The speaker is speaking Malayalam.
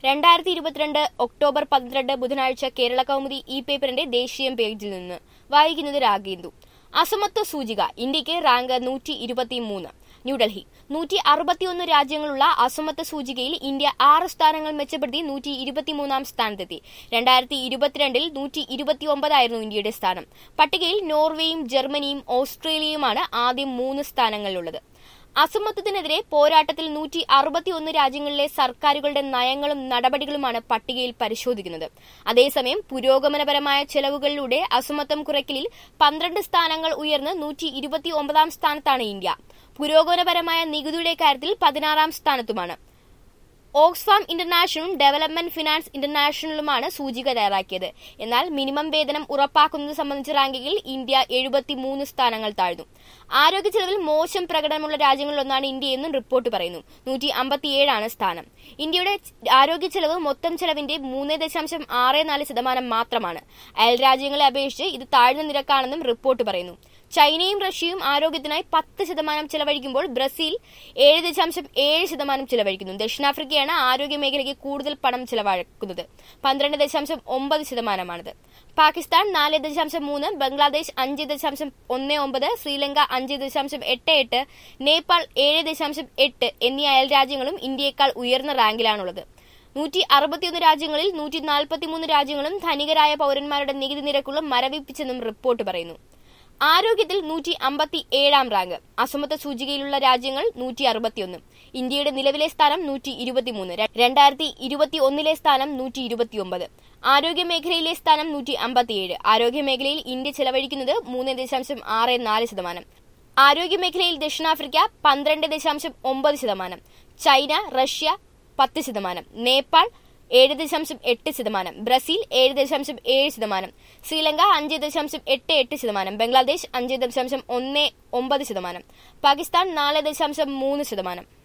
രണ്ടായിരത്തി ഇരുപത്തിരണ്ട് ഒക്ടോബർ പന്ത്രണ്ട് ബുധനാഴ്ച കേരള കൗമുദി ഇ പേപ്പറിന്റെ ദേശീയ പേജിൽ നിന്ന് വായിക്കുന്നത് രാഗേന്ദു അസമത്വ സൂചിക ഇന്ത്യക്ക് റാങ്ക് നൂറ്റി ഇരുപത്തിമൂന്ന് ന്യൂഡൽഹി നൂറ്റി അറുപത്തിയൊന്ന് രാജ്യങ്ങളുള്ള അസമത്വ സൂചികയിൽ ഇന്ത്യ ആറ് സ്ഥാനങ്ങൾ മെച്ചപ്പെടുത്തി നൂറ്റി ഇരുപത്തിമൂന്നാം സ്ഥാനത്തെത്തി രണ്ടായിരത്തി ഇരുപത്തിരണ്ടിൽ നൂറ്റി ഇരുപത്തിയൊമ്പതായിരുന്നു ഇന്ത്യയുടെ സ്ഥാനം പട്ടികയിൽ നോർവേയും ജർമ്മനിയും ഓസ്ട്രേലിയയുമാണ് ആദ്യം മൂന്ന് സ്ഥാനങ്ങളിലുള്ളത് അസമത്വത്തിനെതിരെ പോരാട്ടത്തിൽ നൂറ്റി അറുപത്തിയൊന്ന് രാജ്യങ്ങളിലെ സർക്കാരുകളുടെ നയങ്ങളും നടപടികളുമാണ് പട്ടികയിൽ പരിശോധിക്കുന്നത് അതേസമയം പുരോഗമനപരമായ ചെലവുകളിലൂടെ അസമത്വം കുറയ്ക്കലിൽ പന്ത്രണ്ട് സ്ഥാനങ്ങൾ ഉയർന്ന് നൂറ്റി ഇരുപത്തി ഒമ്പതാം സ്ഥാനത്താണ് ഇന്ത്യ പുരോഗമനപരമായ നികുതിയുടെ കാര്യത്തിൽ പതിനാറാം സ്ഥാനത്തുമാണ് ഓക്സ്ഫാം ഇന്റർനാഷണലും ഡെവലപ്മെന്റ് ഫിനാൻസ് ഇന്റർനാഷണലുമാണ് സൂചിക തയ്യാറാക്കിയത് എന്നാൽ മിനിമം വേതനം ഉറപ്പാക്കുന്നത് സംബന്ധിച്ച റാങ്കിങ്ങിൽ ഇന്ത്യ എഴുപത്തിമൂന്ന് സ്ഥാനങ്ങൾ താഴ്ന്നു ആരോഗ്യ ചെലവിൽ മോശം പ്രകടനമുള്ള രാജ്യങ്ങളിലൊന്നാണ് ഇന്ത്യയെന്നും റിപ്പോർട്ട് പറയുന്നു നൂറ്റി അമ്പത്തിയേഴാണ് സ്ഥാനം ഇന്ത്യയുടെ ആരോഗ്യ ചെലവ് മൊത്തം ചെലവിന്റെ മൂന്ന് ദശാംശം ആറ് നാല് ശതമാനം മാത്രമാണ് അയൽ രാജ്യങ്ങളെ അപേക്ഷിച്ച് ഇത് താഴ്ന്ന നിരക്കാണെന്നും റിപ്പോർട്ട് പറയുന്നു ചൈനയും റഷ്യയും ആരോഗ്യത്തിനായി പത്ത് ശതമാനം ചെലവഴിക്കുമ്പോൾ ബ്രസീൽ ഏഴ് ദശാംശം ഏഴ് ശതമാനം ചെലവഴിക്കുന്നു ദക്ഷിണാഫ്രിക്കയാണ് ആരോഗ്യ മേഖലയ്ക്ക് കൂടുതൽ പണം ചെലവഴിക്കുന്നത് പന്ത്രണ്ട് ദശാംശം ഒമ്പത് ശതമാനമാണിത് പാകിസ്ഥാൻ നാല് ദശാംശം മൂന്ന് ബംഗ്ലാദേശ് അഞ്ച് ദശാംശം ഒന്ന് ഒമ്പത് ശ്രീലങ്ക അഞ്ച് ദശാംശം എട്ട് എട്ട് നേപ്പാൾ ഏഴ് ദശാംശം എട്ട് എന്നീ അയൽ രാജ്യങ്ങളും ഇന്ത്യയേക്കാൾ ഉയർന്ന റാങ്കിലാണുള്ളത് നൂറ്റി അറുപത്തിയൊന്ന് രാജ്യങ്ങളിൽ നൂറ്റി നാൽപ്പത്തിമൂന്ന് രാജ്യങ്ങളും ധനികരായ പൌരന്മാരുടെ നികുതി നിരക്കുകൾ മരവിപ്പിച്ചെന്നും റിപ്പോർട്ട് പറയുന്നു ആരോഗ്യത്തിൽ നൂറ്റി അമ്പത്തി ഏഴാം റാങ്ക് അസമത്വ സൂചികയിലുള്ള രാജ്യങ്ങൾ നൂറ്റി അറുപത്തിയൊന്ന് ഇന്ത്യയുടെ നിലവിലെ സ്ഥാനം നൂറ്റി ഇരുപത്തിമൂന്ന് രണ്ടായിരത്തി ഇരുപത്തി ഒന്നിലെ സ്ഥാനം നൂറ്റി ഇരുപത്തിയൊമ്പത് ആരോഗ്യ മേഖലയിലെ സ്ഥാനം നൂറ്റി അമ്പത്തിയേഴ് ആരോഗ്യ മേഖലയിൽ ഇന്ത്യ ചെലവഴിക്കുന്നത് മൂന്ന് ദശാംശം ആറ് നാല് ശതമാനം ആരോഗ്യ മേഖലയിൽ ദക്ഷിണാഫ്രിക്ക പന്ത്രണ്ട് ദശാംശം ഒമ്പത് ശതമാനം ചൈന റഷ്യ പത്ത് ശതമാനം നേപ്പാൾ ഏഴ് ദശാംശം എട്ട് ശതമാനം ബ്രസീൽ ഏഴ് ദശാംശം ഏഴ് ശതമാനം ശ്രീലങ്ക അഞ്ച് ദശാംശം എട്ട് എട്ട് ശതമാനം ബംഗ്ലാദേശ് അഞ്ച് ദശാംശം ഒന്ന് ഒമ്പത് ശതമാനം പാകിസ്ഥാൻ നാല് ദശാംശം മൂന്ന് ശതമാനം